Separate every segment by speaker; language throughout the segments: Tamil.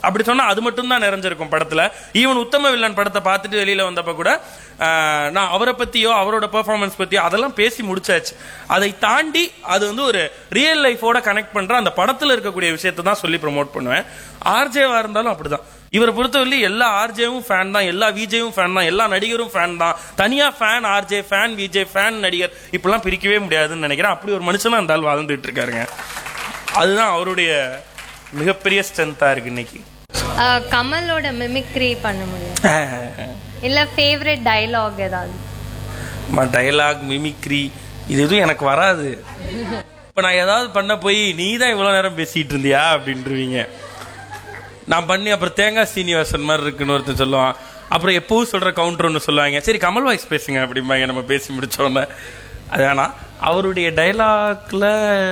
Speaker 1: அப்படி சொன்னா அது மட்டும் தான் நிறைஞ்சிருக்கும் படத்துல ஈவன் உத்தம வில்லன் படத்தை பார்த்துட்டு வெளியில வந்தப்ப கூட ஆஹ், நான் அவரை பத்தியோ அவரோட பெர்ஃபார்மன்ஸ் பத்தியோ அதெல்லாம் பேசி முடிச்சாச்சு அதை தாண்டி அது வந்து ஒரு ரியல் லைஃபோட கனெக்ட் பண்ற அந்த படத்துல இருக்கக்கூடிய விஷயத்தை தான் சொல்லி ப்ரோமோட் பண்ணுவேன் ஆர்ஜேவா இருந்தாலும் அப்படிதான் இவரை பொறுத்தவரை எல்லா ஆர்ஜேவும் ஃபேன் தான் எல்லா விஜேவும் ஃபேன் தான் எல்லா நடிகரும் ஃபேன் தான் தனியா fan RJ fan VJ fan நடிகர் இப்படிலாம் பிரிக்கவே முடியாதுன்னு நினைக்கிறேன் அப்படி ஒரு மனுஷனா அந்த ஆள் வாழ்ந்துட்டு இருக்காருங்க அதுதான் அவருடைய மிகப்பெரிய ஸ்ட்ரென்த்தா இருக்கு இன்னைக்கு
Speaker 2: அஹ், கமலோட மிமிக்ரி பண்ண முடியும் இல்ல ஃபேவரட் டயலாக் ஏதாவது
Speaker 1: டயலாக் மிமிக்ரி இது எதுவும் எனக்கு வராது இப்ப நான் ஏதாவது பண்ண போய் நீ தான் இவ்வளவு நேரம் பேசிட்டு இருந்தியா அப்படின்றவீங்க நான் பண்ணி அப்புறம் தேங்காய் சீனிவாசன் மாதிரி இருக்குன்னு ஒருத்தன் சொல்லுவான் அப்புறம் எப்பவும் சொல்ற கவுண்டர் ஒன்று சொல்லுவாங்க சரி கமல் வாய்ஸ் பேசுங்க அப்படிம்பாங்க நம்ம பேசி முடிச்சோன்னே அது வேணாம் அவருடைய டைலாக்ல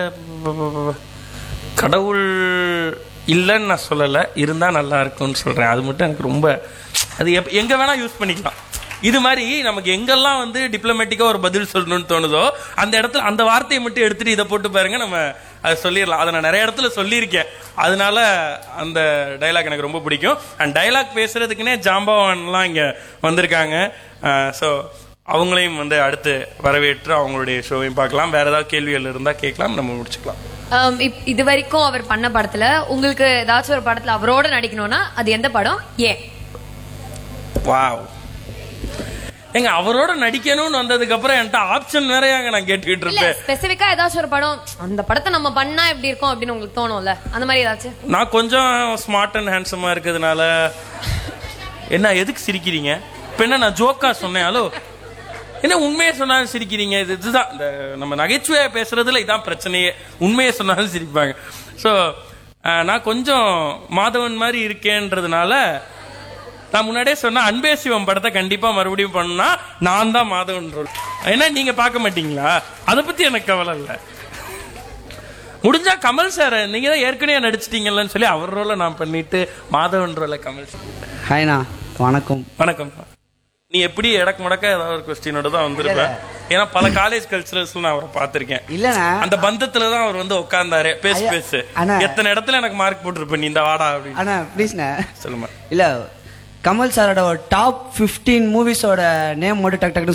Speaker 1: கடவுள் இல்லைன்னு நான் சொல்லலை இருந்தால் நல்லா இருக்கும்னு சொல்கிறேன் அது மட்டும் எனக்கு ரொம்ப அது எப் எங்கே வேணால் யூஸ் பண்ணிக்கலாம் இது மாதிரி நமக்கு எங்கெல்லாம் வந்து டிப்ளமேட்டிக்காக ஒரு பதில் சொல்லணும்னு தோணுதோ அந்த இடத்துல அந்த வார்த்தையை மட்டும் எடுத்துட்டு இதை போட்டு பாருங்க நம்ம அதை சொல்லிடலாம் அதை நான் நிறைய இடத்துல சொல்லியிருக்கேன் அதனால அந்த டைலாக் எனக்கு ரொம்ப பிடிக்கும் அண்ட் டைலாக் பேசுறதுக்குன்னே ஜாம்பவான்லாம் இங்கே வந்திருக்காங்க ஸோ அவங்களையும் வந்து அடுத்து வரவேற்று அவங்களுடைய ஷோவையும் பார்க்கலாம் வேற ஏதாவது கேள்விகள் இருந்தால் கேட்கலாம் நம்ம முடிச்சுக்கலாம்
Speaker 3: Um, இப்- இது வரைக்கும் அவர் பண்ண படத்துல உங்களுக்கு ஏதாச்சும் ஒரு படத்துல அவரோட நடிக்கணும்னா அது எந்த படம் ஏன்
Speaker 1: வாவ் ஏங்க அவரோட நடிக்கணும்னு வந்ததுக்கு அப்புறம் என்கிட்ட ஆப்ஷன் வேறையாங்க நான் கேட்டுக்கிட்டு
Speaker 3: இல்ல
Speaker 1: இருப்பேன்
Speaker 3: ஸ்பெசிபிக்கா ஏதாச்சும் ஒரு படம் அந்த படத்தை நம்ம பண்ணா எப்படி இருக்கும் அப்படின்னு உங்களுக்கு தோணும்ல அந்த மாதிரி ஏதாச்சும்
Speaker 1: நான் கொஞ்சம் ஸ்மார்ட் அண்ட் ஹேண்ட்ஸமா இருக்கிறதுனால என்ன எதுக்கு சிரிக்கிறீங்க இப்ப என்ன நான் ஜோக்கா சொன்னேன் ஹலோ என்ன உண்மையை சொன்னாலும் சிரிக்கிறீங்க இது இதுதான் இந்த நம்ம நகைச்சுவையா பேசுறதுல இதான் பிரச்சனையே உண்மையை சொன்னாலும் சிரிப்பாங்க ஸோ நான் கொஞ்சம் மாதவன் மாதிரி இருக்கேன்றதுனால நான் முன்னாடியே சொன்ன அன்பே சிவம் படத்தை கண்டிப்பா மறுபடியும் பண்ணா நான் தான் மாதவன் ரோல் ஏன்னா நீங்க பார்க்க மாட்டீங்களா அதை பத்தி எனக்கு கவலை இல்லை முடிஞ்சா கமல் சார் நீங்க தான் ஏற்கனவே நடிச்சிட்டீங்கல்லன்னு சொல்லி அவர் ரோலை நான் பண்ணிட்டு மாதவன் ரோல கமல் சார்
Speaker 4: ஹாய்ண்ணா வணக்கம்
Speaker 1: வணக்கம் நீ எப்படி எடக்கு முடக்க ஏதாவது ஒரு கொஸ்டினோட தான் வந்திருப்ப ஏன்னா பல காலேஜ் கல்ச்சரல்ஸ்ல நான் அவரை பார்த்திருக்கேன்
Speaker 4: இல்லண்ணா
Speaker 1: அந்த பந்தத்துல தான் அவர் வந்து உட்கார்ந்தாரு பேசு
Speaker 4: ஐயா,
Speaker 1: பேசு
Speaker 4: அண்ணா.
Speaker 1: எத்தனை இடத்துல எனக்கு மார்க் போட்டிருப்ப நீ இந்த வாடா அப்படின்னு
Speaker 4: அண்ணா ப்ளீஸ்ண்ணா
Speaker 1: சொல்லுமா
Speaker 4: இல்ல கமல் சாரோட ஒரு டாப் 15 மூவிஸோட நேம் மட்டும் டக் டக்குனு